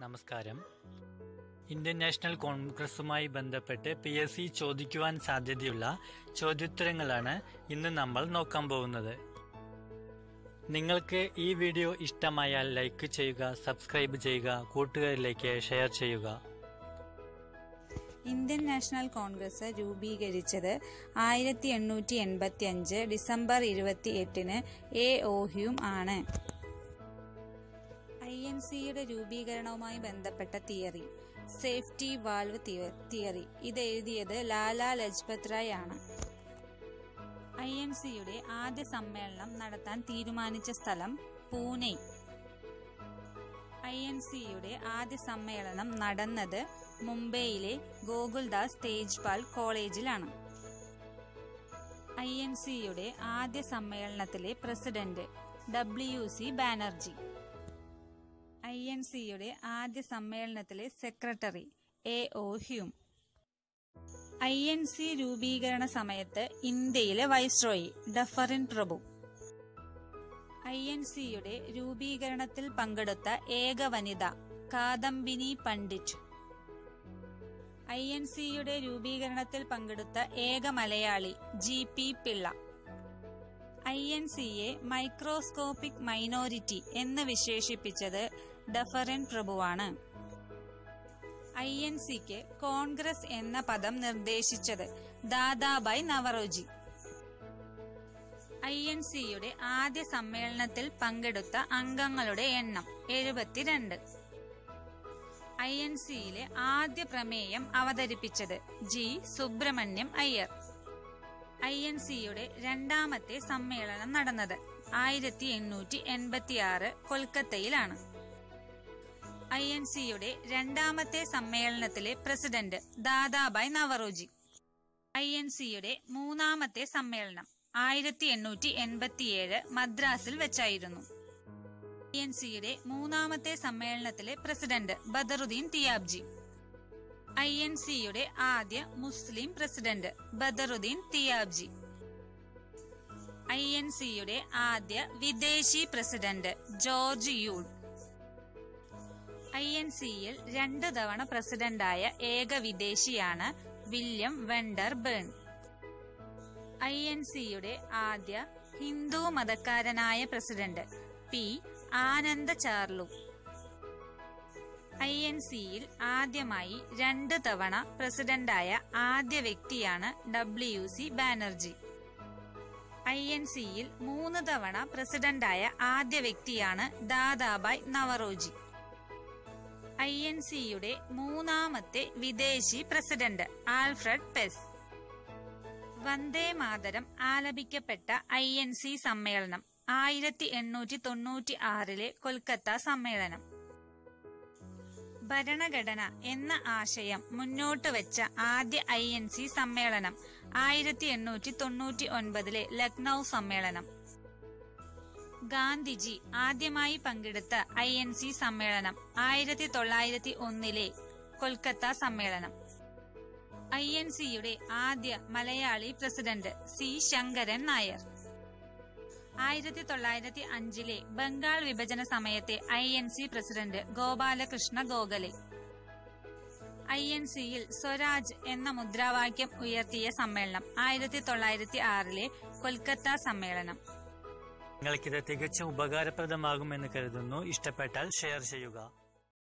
നമസ്കാരം Indian national കോൺഗ്രസുമായി ബന്ധപ്പെട്ട് പി എസ് സി ചോദിക്കുവാൻ സാധ്യതയുള്ള ചോദ്യോത്തരങ്ങളാണ് ഇന്ന് നമ്മൾ നോക്കാൻ പോകുന്നത് നിങ്ങൾക്ക് ഈ വീഡിയോ ഇഷ്ടമായാൽ ലൈക്ക് ചെയ്യുക സബ്സ്ക്രൈബ് ചെയ്യുക കൂട്ടുകാരിലേക്ക് ഷെയർ ചെയ്യുക ഇന്ത്യൻ നാഷണൽ കോൺഗ്രസ് രൂപീകരിച്ചത് ആയിരത്തി എണ്ണൂറ്റി എൺപത്തി അഞ്ച് ഡിസംബർ ഇരുപത്തി എട്ടിന് എ ഓഹ്യും ആണ് ഐ എൻ സിയുടെ രൂപീകരണവുമായി ബന്ധപ്പെട്ട തിയറി സേഫ്റ്റി വാൾവ് തിയറി ഇത് എഴുതിയത് ലാലാ ലജ്പത് റായ് ആണ് ഐ എൻ സിയുടെ ആദ്യ സമ്മേളനം നടത്താൻ തീരുമാനിച്ച സ്ഥലം പൂനെ ഐ എൻ സിയുടെ ആദ്യ സമ്മേളനം നടന്നത് മുംബൈയിലെ ഗോകുൽദാസ് തേജ്പാൽ കോളേജിലാണ് ഐ എൻ സിയുടെ ആദ്യ സമ്മേളനത്തിലെ president W C Banerjee I N സിയുടെ ആദ്യ സമ്മേളനത്തിലെ secretary A O Hume I N C രൂപീകരണ സമയത്ത് ഇന്ത്യയിലെ വൈസ്രോയി ഡഫറിൻ പ്രഭു ഐ എൻ സിയുടെ രൂപീകരണത്തിൽ പങ്കെടുത്ത ഏക വനിത കാദംബിനി പണ്ഡിറ്റ് ഐ എൻ സിയുടെ രൂപീകരണത്തിൽ പങ്കെടുത്ത ഏക മലയാളി G P Pillai I N സിയെ മൈക്രോസ്കോപ്പിക് മൈനോരിറ്റി എന്ന് വിശേഷിപ്പിച്ചത് ഡഫറിൻ പ്രഭുവാണ് ഐ എൻ സിക്ക് കോൺഗ്രസ് എന്ന പദം നിർദ്ദേശിച്ചത് ദാദാബായ് നവറോജി ഐ എൻ സിയുടെ ആദ്യ സമ്മേളനത്തിൽ പങ്കെടുത്ത അംഗങ്ങളുടെ എണ്ണം എഴുപത്തിരണ്ട് ഐ എൻ സിയിലെ ആദ്യ പ്രമേയം അവതരിപ്പിച്ചത് G Subramania Iyer I N സിയുടെ രണ്ടാമത്തെ സമ്മേളനം നടന്നത് ആയിരത്തി എണ്ണൂറ്റി എൺപത്തി ആറ് കൊൽക്കത്തയിലാണ് ഐ എൻ സിയുടെ രണ്ടാമത്തെ സമ്മേളനത്തിലെ president Dadabhai Naoroji I N സിയുടെ മൂന്നാമത്തെ സമ്മേളനം ആയിരത്തി എണ്ണൂറ്റി എൺപത്തിയേഴ് മദ്രാസിൽ വെച്ചായിരുന്നു ഐ എൻ സിയുടെ മൂന്നാമത്തെ സമ്മേളനത്തിലെ president Badruddin Tyabji I N സിയുടെ ആദ്യ മുസ്ലിം president Badruddin Tyabji I N സിയുടെ ആദ്യ വിദേശി president George Yule I N സിയിൽ രണ്ട് തവണ പ്രസിഡന്റായ ഏക വിദേശിയാണ് William Wedderburn I N സിയുടെ ആദ്യ ഹിന്ദു മതക്കാരനായ പ്രസിഡന്റ് പി ആനന്ദ ചാർലു ഐ എൻ സിയിൽ ആദ്യമായി രണ്ട് തവണ പ്രസിഡന്റായ ആദ്യ വ്യക്തിയാണ് W C Banerjee I N സിയിൽ മൂന്ന് തവണ പ്രസിഡന്റായ ആദ്യ വ്യക്തിയാണ് ദാദാബായ് നവറോജി ഐ എൻ സിയുടെ മൂന്നാമത്തെ വിദേശി പ്രസിഡന്റ് ആൽഫ്രഡ് പെസ് വന്ദേ മാതരം ആലപിക്കപ്പെട്ട ഐ എൻ സി സമ്മേളനം ആയിരത്തി എണ്ണൂറ്റി തൊണ്ണൂറ്റി ആറിലെ കൊൽക്കത്ത സമ്മേളനം ഭരണഘടന എന്ന ആശയം മുന്നോട്ട് വെച്ച ആദ്യ ഐ എൻ സി സമ്മേളനം ആയിരത്തി എണ്ണൂറ്റി തൊണ്ണൂറ്റി ഒൻപതിലെ ലക്നൌ സമ്മേളനം ഗാന്ധിജി ആദ്യമായി പങ്കെടുത്ത ഐ എൻ സി സമ്മേളനം ആയിരത്തി തൊള്ളായിരത്തി ഒന്നിലെ കൊൽക്കത്ത സമ്മേളനം ഐ എൻ സിയുടെ ആദ്യ മലയാളി പ്രസിഡന്റ് സി ശങ്കരൻ നായർ ആയിരത്തി തൊള്ളായിരത്തി അഞ്ചിലെ ബംഗാൾ വിഭജന സമയത്തെ I N C president Gopalakrishna Gokhale I N സിയിൽ സ്വരാജ് എന്ന മുദ്രാവാക്യം ഉയർത്തിയ സമ്മേളനം ആയിരത്തി തൊള്ളായിരത്തി ആറിലെ കൊൽക്കത്ത സമ്മേളനം നിങ്ങൾക്കിത് തികച്ചും ഉപകാരപ്രദമാകുമെന്ന് കരുതുന്നു ഇഷ്ടപ്പെട്ടാൽ ഷെയർ ചെയ്യുക